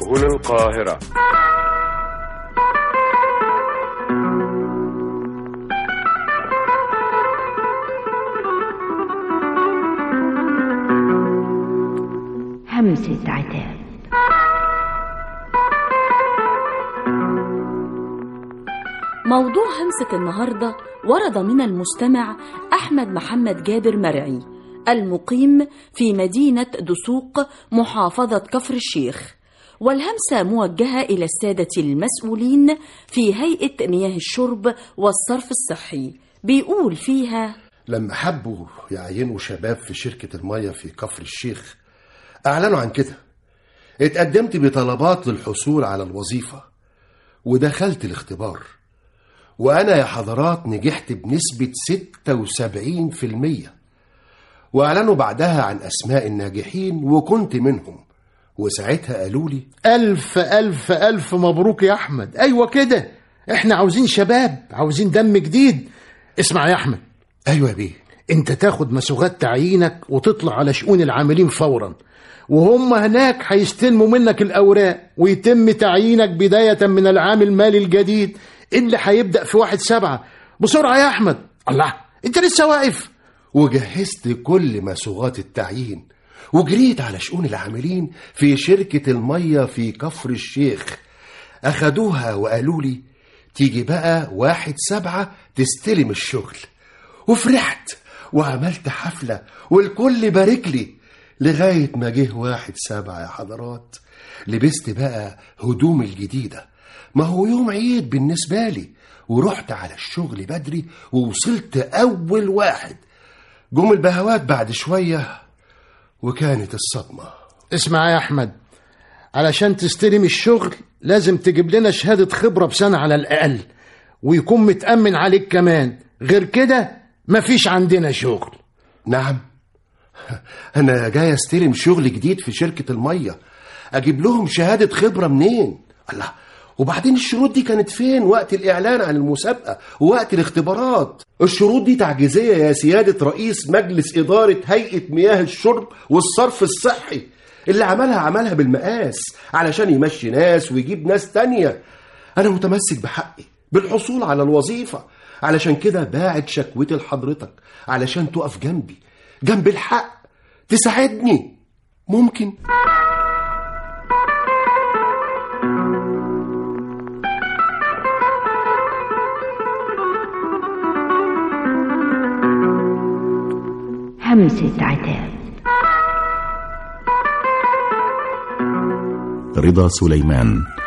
سبل القاهرة همسة عتاب موضوع همسة النهاردة ورد من المستمع أحمد محمد جابر مرعي المقيم في مدينة دسوق محافظة كفر الشيخ والهمسة موجهة إلى السادة المسؤولين في هيئة مياه الشرب والصرف الصحي بيقول فيها لما حبوا يعينوا شباب في شركة المية في كفر الشيخ أعلنوا عن كده اتقدمت بطلبات للحصول على الوظيفة ودخلت الاختبار وأنا يا حضرات نجحت بنسبة 76% وأعلنوا بعدها عن أسماء الناجحين وكنت منهم وساعتها قالوا لي ألف ألف ألف مبروك يا أحمد أيوة كده إحنا عاوزين شباب عاوزين دم جديد اسمع يا أحمد أيوة يا بيه أنت تاخد مسوغات تعيينك وتطلع على شؤون العاملين فورا وهم هناك هيستلموا منك الأوراق ويتم تعيينك بداية من العام المالي الجديد اللي هيبدأ في واحد سبعة بسرعة يا أحمد الله أنت لسه واقف وجهزت كل مسوغات التعيين وجريت على شؤون العاملين في شركة المية في كفر الشيخ أخدوها وقالوا لي تيجي بقى واحد سبعة تستلم الشغل وفرحت وعملت حفلة والكل بارك لي لغاية ما جه واحد سبعة يا حضرات لبست بقى هدوم الجديدة ما هو يوم عيد بالنسبة لي ورحت على الشغل بدري ووصلت أول واحد جم البهوات بعد شوية وكانت الصدمة اسمع يا أحمد علشان تستلم الشغل لازم تجيب لنا شهادة خبرة بسنة على الأقل ويكون متأمن عليك كمان غير كده مفيش عندنا شغل نعم أنا جاي أستلم شغل جديد في شركة المية أجيب لهم شهادة خبرة منين؟ الله وبعدين الشروط دي كانت فين وقت الإعلان عن المسابقة ووقت الاختبارات الشروط دي تعجيزية يا سيادة رئيس مجلس إدارة هيئة مياه الشرب والصرف الصحي اللي عملها عملها بالمقاس علشان يمشي ناس ويجيب ناس تانية أنا متمسك بحقي بالحصول على الوظيفة علشان كده باعت شكوتي لحضرتك علشان تقف جنبي جنب الحق تساعدني ممكن همسة عتاب رضا سليمان